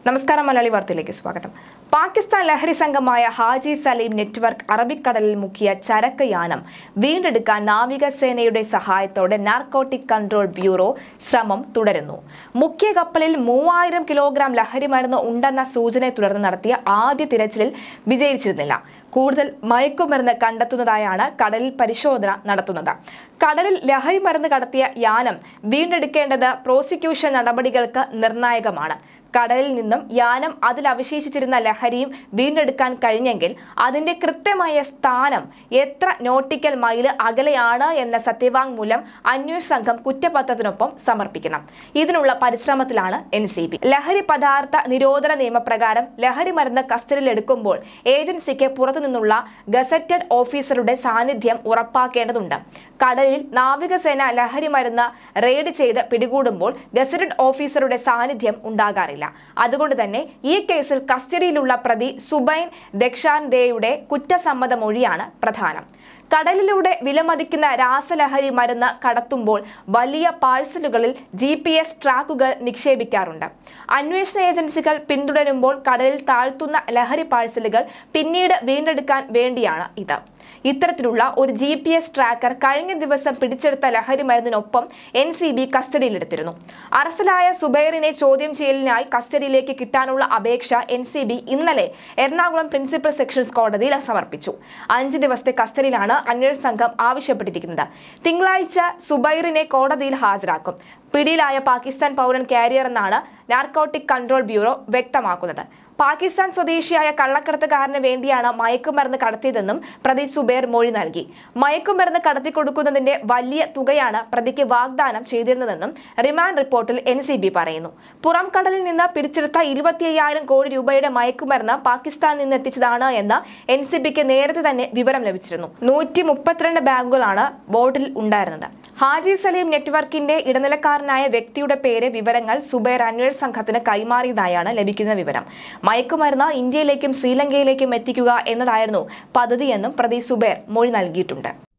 നമസ്കാരം മലയാളി വാർത്തയിലേക്ക് സ്വാഗതം പാകിസ്ഥാൻ ലഹരി സംഘമായ ഹാജി സലീം നെറ്റ്വർക്ക് അറബിക്കടലിൽ മുക്കിയ ചരക്ക് യാനം വീണ്ടെടുക്കാൻ നാവികസേനയുടെ സഹായത്തോടെ നാർക്കോട്ടിക് കൺട്രോൾ ബ്യൂറോ ശ്രമം തുടരുന്നു മുഖ്യ കപ്പലിൽ മൂവായിരം കിലോഗ്രാം ലഹരി മരുന്ന് ഉണ്ടെന്ന സൂചനയെ തുടർന്ന് നടത്തിയ ആദ്യ തിരച്ചിലിൽ വിജയിച്ചിരുന്നില്ല കൂടുതൽ മയക്കുമരുന്ന് കണ്ടെത്തുന്നതായാണ് കടലിൽ പരിശോധന നടത്തുന്നത് കടലിൽ ലഹരി മരുന്ന് കടത്തിയ യാനം വീണ്ടെടുക്കേണ്ടത് പ്രോസിക്യൂഷൻ നടപടികൾക്ക് നിർണായകമാണ് കടലിൽ നിന്നും യാനം അതിൽ അവശേഷിച്ചിരുന്ന ലഹരിയും വീണ്ടെടുക്കാൻ കഴിഞ്ഞെങ്കിൽ അതിന്റെ കൃത്യമായ സ്ഥാനം എത്ര നോട്ടിക്കൽ മൈല് അകലെയാണ് എന്ന സത്യവാങ്മൂലം അന്വേഷണ സംഘം കുറ്റപത്രത്തിനൊപ്പം സമർപ്പിക്കണം ഇതിനുള്ള പരിശ്രമത്തിലാണ് എൻ സി ബി ലഹരി പദാർത്ഥ നിരോധന നിയമപ്രകാരം ലഹരി മരുന്ന് കസ്റ്റഡിയിലെടുക്കുമ്പോൾ ഏജൻസിക്ക് പുറത്തുനിന്നുള്ള ഗസറ്റഡ് ഓഫീസറുടെ സാന്നിധ്യം ഉറപ്പാക്കേണ്ടതുണ്ട് കടലിൽ നാവികസേന ലഹരി മരുന്ന് റെയ്ഡ് ചെയ്ത് പിടികൂടുമ്പോൾ ഗസറ്റഡ് ഓഫീസറുടെ സാന്നിധ്യം ഉണ്ടാകാറില്ല അതുകൊണ്ട് തന്നെ ഈ കേസിൽ കസ്റ്റഡിയിലുള്ള പ്രതി സുബൈൻ ദക്ഷാൻഡേയുടെ കുറ്റസമ്മത മൊഴിയാണ് പ്രധാനം കടലിലൂടെ വിലമതിക്കുന്ന രാസലഹരി മരുന്ന് കടത്തുമ്പോൾ വലിയ പാഴ്സലുകളിൽ ജി പി എസ് ട്രാക്കുകൾ നിക്ഷേപിക്കാറുണ്ട് അന്വേഷണ ഏജൻസികൾ പിന്തുടരുമ്പോൾ കടലിൽ താഴ്ത്തുന്ന ലഹരി പാഴ്സലുകൾ പിന്നീട് വീണ്ടെടുക്കാൻ വേണ്ടിയാണ് ഇത് ഇത്തരത്തിലുള്ള ഒരു ജി പി എസ് ട്രാക്കർ കഴിഞ്ഞ ദിവസം പിടിച്ചെടുത്ത ലഹരി മരുന്നിനൊപ്പം എൻ സി ബി കസ്റ്റഡിയിലെടുത്തിരുന്നു അറസ്റ്റിലായ സുബൈറിനെ ചോദ്യം ചെയ്യലിനായി കസ്റ്റഡിയിലേക്ക് കിട്ടാനുള്ള അപേക്ഷ എൻ സി ബി ഇന്നലെ എറണാകുളം പ്രിൻസിപ്പൽ സെഷൻസ് കോടതിയിൽ സമർപ്പിച്ചു അഞ്ച് ദിവസത്തെ കസ്റ്റഡിയിലാണ് അന്വേഷണ സംഘം ആവശ്യപ്പെട്ടിരിക്കുന്നത് തിങ്കളാഴ്ച സുബൈറിനെ കോടതിയിൽ ഹാജരാക്കും പിടിയിലായ പാകിസ്ഥാൻ പൗരൻ കാരിയർ എന്നാണ് നാർക്കോട്ടിക് കൺട്രോൾ ബ്യൂറോ വ്യക്തമാക്കുന്നത് പാകിസ്ഥാൻ സ്വദേശിയായ കള്ളക്കടത്തുകാരന് വേണ്ടിയാണ് മയക്കുമരുന്ന് കടത്തിയതെന്നും പ്രതി സുബേർ മൊഴി നൽകി മയക്കുമരുന്ന് കടത്തിക്കൊടുക്കുന്നതിന്റെ വലിയ തുകയാണ് പ്രതിക്ക് വാഗ്ദാനം ചെയ്തിരുന്നതെന്നും റിമാൻഡ് റിപ്പോർട്ടിൽ എൻ സി ബി പറയുന്നു പുറം കടലിൽ നിന്ന് പിടിച്ചെടുത്ത ഇരുപത്തി അയ്യായിരം കോടി രൂപയുടെ മയക്കുമരുന്ന് പാകിസ്ഥാനിൽ നിന്ന് എത്തിച്ചതാണ് എന്ന് എൻ സി ബിക്ക് നേരത്തെ തന്നെ വിവരം ലഭിച്ചിരുന്നു നൂറ്റി മുപ്പത്തിരണ്ട് ബാഗുകളാണ് ബോട്ടിൽ ഉണ്ടായിരുന്നത് ഹാജി സലീം നെറ്റ്വർക്കിന്റെ ഇടനിലക്കാരനായ വ്യക്തിയുടെ പേര് വിവരങ്ങൾ സുബൈർ അന്വേഷണ സംഘത്തിന് കൈമാറിയതായാണ് ലഭിക്കുന്ന വിവരം മയക്കുമരുന്ന് ഇന്ത്യയിലേക്കും ശ്രീലങ്കയിലേക്കും എത്തിക്കുക എന്നതായിരുന്നു പദ്ധതിയെന്നും പ്രതി സുബൈർ മൊഴി നൽകിയിട്ടുണ്ട്